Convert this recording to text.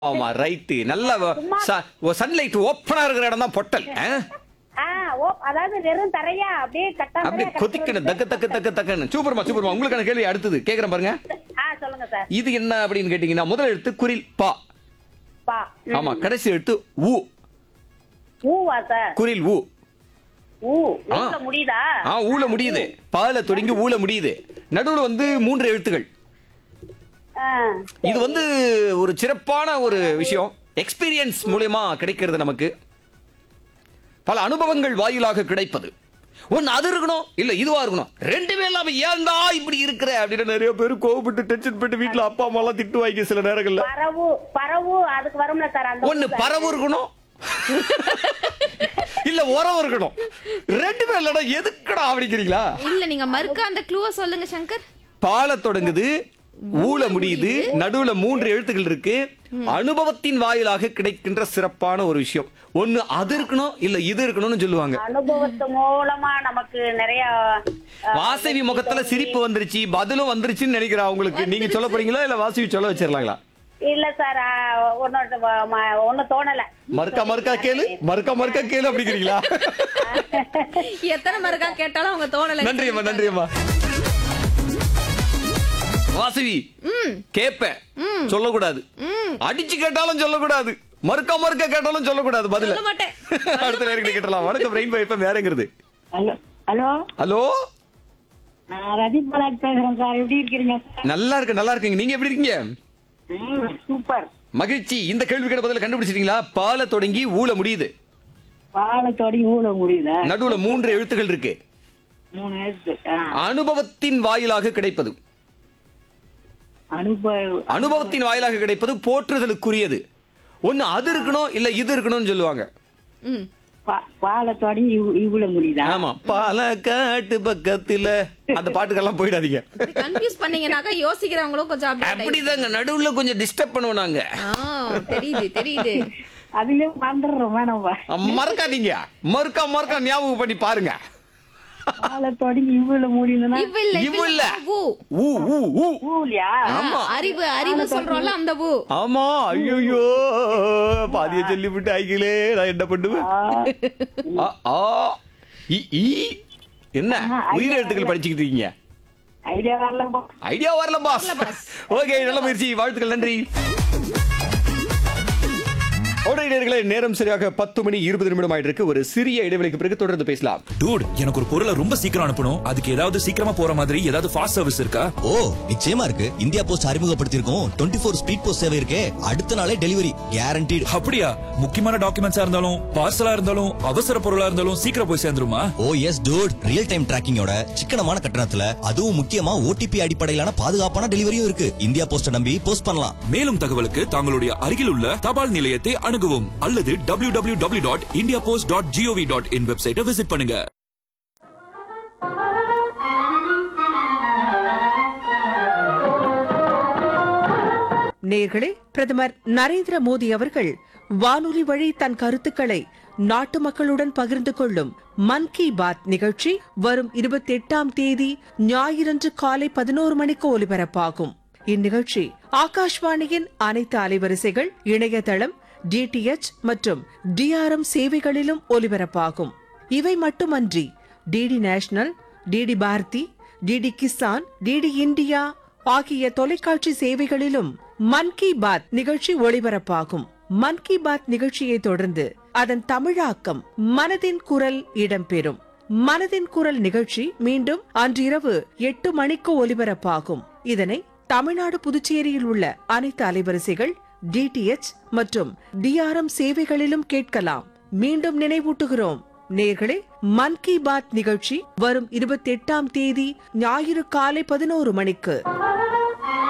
ஆமா ரைட்டு நல்ல சன்லைட் ஓப்பனா இருக்கிற இடம் தான் பொட்டல் ஆ? ஆ ஓ அதாவது வெறும் தரையா அப்படியே கட்டாம அப்படியே கொதிக்கணும் தக்க தக்க தக்க தக்கன்னு சூப்பர்மா சூப்பர்மா உங்களுக்கான கேள்வி அடுத்தது கேக்குறேன் பாருங்க ஆ சொல்லுங்க சார் இது என்ன அப்படின்னு கேட்டீங்கன்னா முதல் எழுத்து குரில் பா பா ம். ஆமா கடைசி எழுத்து ஊ ஊவா சார் குரில் ஊ ஊ ஊல முடியுதா ஆ ஊல முடியுது பால தொடங்கி ஊல முடியுது நடுவுல வந்து மூன்று எழுத்துகள் ஆ, இது வந்து ஒரு சிறப்பான ஒரு விஷயம் எக்ஸ்பீரியன்ஸ் மூலியமா கிடைக்கிறது நமக்கு பல அனுபவங்கள் வாயிலாக கிடைப்பது ஒன்னு அது இருக்கணும் இல்ல இதுவா இருக்கணும் ரெண்டுமே இல்லாம ஏன்டா இப்படி இருக்கிற அப்படின்னு நிறைய பேர் கோவப்பட்டு டென்ஷன் பட்டு வீட்டுல அப்பா அம்மா எல்லாம் திட்டு வாங்கி சில நேரங்கள்ல பறவு பறவு அதுக்கு வரும்ல சார் அந்த ஒன்னு ஊ சார். பறவு இருக்கணும் இல்ல உரம் இருக்கணும் ரெண்டுமே இல்லடா எதுக்குடா அப்படிங்கிறீங்களா இல்ல நீங்க மறுக்க அந்த க்ளூவ சொல்லுங்க சங்கர் பால தொடங்குது ஊல முடியுது நடுவுல மூன்று எழுத்துக்கள் இருக்கு அனுபவத்தின் வாயிலாக கிடைக்கின்ற சிறப்பான ஒரு விஷயம் ஒண்ணு அது இருக்கணும் இல்ல இது இருக்கணும்னு சொல்லுவாங்க அனுபவத்து மூலமா நமக்கு நிறைய ஆ, வாசவி முகத்துல சிரிப்பு வந்துருச்சு பதிலும் வந்துருச்சுன்னு நினைக்கிறேன் உங்களுக்கு நீங்க சொல்ல போறீங்களா இல்ல வாசவி சொல்ல வச்சிடலாங்களா இல்ல சார் ஒன்னு ஒன்னு தோணல மறுக்கா மறுக்கா கேளு மறுக்கா மறுக்கா கேளு அப்படிங்கிறீங்களா எத்தனை மறுக்கா கேட்டாலும் அவங்க தோணல நன்றி அம்மா நன்றி அம்மா வாசவி கேப்பேன் சொல்லக்கூடாது அடிச்சு கேட்டாலும் சொல்லக்கூடாது மறுக்கா மறுக்கா கேட்டாலும் சொல்லக்கூடாது பதில சொல்ல மாட்டேன் அடுத்த நேரம் கேட்டலாம் வணக்கம் ரெயின் பைப்ப வேறங்கிறது ஹலோ ஹலோ ஹலோ நான் ரதீப் பாலாஜ் பேசுறேன் சார் எப்படி இருக்கிறீங்க சார் நல்லா இருக்கு நல்லா இருக்குங்க நீங்க எப்படி இருக்கீங்க ம், சூப்பர் மகிழ்ச்சி இந்த கேள்விக்கான பதில கண்டுபிடிச்சிட்டீங்களா பால தொடங்கி ஊல முடியுது பாலத்தோடி ஊழ முடியுதா நடுவுல மூன்று எழுத்துக்கள் இருக்கு மூணு எழுத்து ஆ, அனுபவத்தின் வாயிலாக கிடைப்பது அனுபவ அனுபவத்தின் வாயிலாக கிடைப்பது போற்றுதலுக்குரியது ஒண்ணு அது இருக்கணும் இல்ல இது இருக்கணும்னு சொல்லுவாங்க ம் பா- பாலத்தோடி இவ்வளோ முடியுதா ஆமா பாலக்காட்டு பக்கத்துல அந்த பாட்டுக்கெல்லாம் போயிடாதீங்க கன்ஃபியூஸ் பண்ணீங்கனாக்கா யோசிக்கிறவங்களும் கொஞ்சம் அப்படியே அப்படிதாங்க நடுவுல கொஞ்சம் டிஸ்டர்ப் பண்ணுவோம் நாங்க ஆ, தெரியுது தெரியுது அதுலயே மறந்துடுறோம் வேணாம்பா மறக்காதீங்க மறுக்கா மறுக்கா ஞாபகம் பண்ணி பாருங்க பாலத்தோடி இவ்வளோ முடியுதுன்னா இவ் இல்ல இவ் இவ் இல்ல. இல்ல ஊ ஊ ஊ ஊ ஊலியா ஆ, அறிவு அறிவு சொல்றோம்ல அந்த ஊ ஆமா ஐயோ பாதிய சொல்லி விட்டு ஆகிகளே நான் என்ன பண்ணுவேன் ஆ, ஆ, இ, ஈ. என்ன உயிர் எழுத்துக்கள் படிச்சுக்கிட்டு இருக்கீங்க ஐடியா வரலப்பா ஐடியா வரல பாஸ் ஓகே நல்ல முயற்சி வாழ்த்துக்கள் நன்றி உடனடியர்களே நேரம் சரியாக பத்து மணி இருபது நிமிடம் ஆயிட்டு இருக்கு ஒரு சிறிய இடைவெளிக்கு பிறகு தொடர்ந்து பேசலாம் டூட் எனக்கு ஒரு பொருளை ரொம்ப சீக்கிரம் அனுப்பணும் அதுக்கு ஏதாவது சீக்கிரமா போற மாதிரி ஏதாவது ஃபாஸ்ட் சர்வீஸ் இருக்கா ஓ நிச்சயமா இருக்கு இந்தியா போஸ்ட் அறிமுகப்படுத்தியிருக்கோம் டுவெண்ட்டி ஃபோர் ஸ்பீட் போஸ்ட் சேவை இருக்கே அடுத்த நாளே டெலிவரி கேரண்டீடு அப்படியா முக்கியமான டாக்குமெண்ட்ஸா இருந்தாலும் பார்சலா இருந்தாலும் அவசர பொருளா இருந்தாலும் சீக்கிரம் போய் சேர்ந்துருமா oh yes dude real time டிராக்கிங்கோட சிக்கனமான கட்டணத்துல அதுவும் முக்கியமா ஓடிபி அடிப்படையிலான பாதுகாப்பான டெலிவரியும் இருக்கு இந்தியா போஸ்ட நம்பி போஸ்ட் பண்ணலாம் மேலும் தகவலுக்கு தங்களுடைய அருகில் உள்ள தபால் நிலையத்தை அணுகவும் அல்லது W W W dot India post dot G O V dot in வெப்சைட்டை விசிட் பண்ணுங்க நேர்களே பிரதமர் நரேந்திர மோடி அவர்கள் வானொலி வழி தன் கருத்துக்களை நாட்டு மக்களுடன் பகிர்ந்து கொள்ளும் மன் கி பாத் நிகழ்ச்சி வரும் இருபத்தி எட்டாம் தேதி ஞாயிறன்று காலை பதினோரு மணிக்கு ஒலிபரப்பாகும் இந்நிகழ்ச்சி ஆகாஷ்வாணியின் அனைத்து அலைவரிசைகள் இணையதளம் டிடிஎச் மற்றும் டிஆர்எம் சேவைகளிலும் ஒலிபரப்பாகும் இவை மட்டுமன்றி D D national D D Bharati D D Kisan D D India ஆகிய தொலைக்காட்சி சேவைகளிலும் மன் கி பாத் நிகழ்ச்சி ஒளிபரப்பாகும் மன் கி பாத் நிகழ்ச்சியை தொடர்ந்து அதன் தமிழாக்கம் மனதின் குரல் இடம்பெறும் மனதின் குரல் நிகழ்ச்சி மீண்டும் அன்றிரவு எட்டு மணிக்கு ஒலிபரப்பாகும் இதனை தமிழ்நாடு புதுச்சேரியில் உள்ள அனைத்து அலைவரிசைகள் டிடிஎச் மற்றும் டிஆர்எம் சேவைகளிலும் கேட்கலாம் மீண்டும் நினைவூட்டுகிறோம் நேர்களே மன் கி பாத் நிகழ்ச்சி வரும் இருபத்தி எட்டாம் தேதி ஞாயிறு காலை பதினோரு மணிக்கு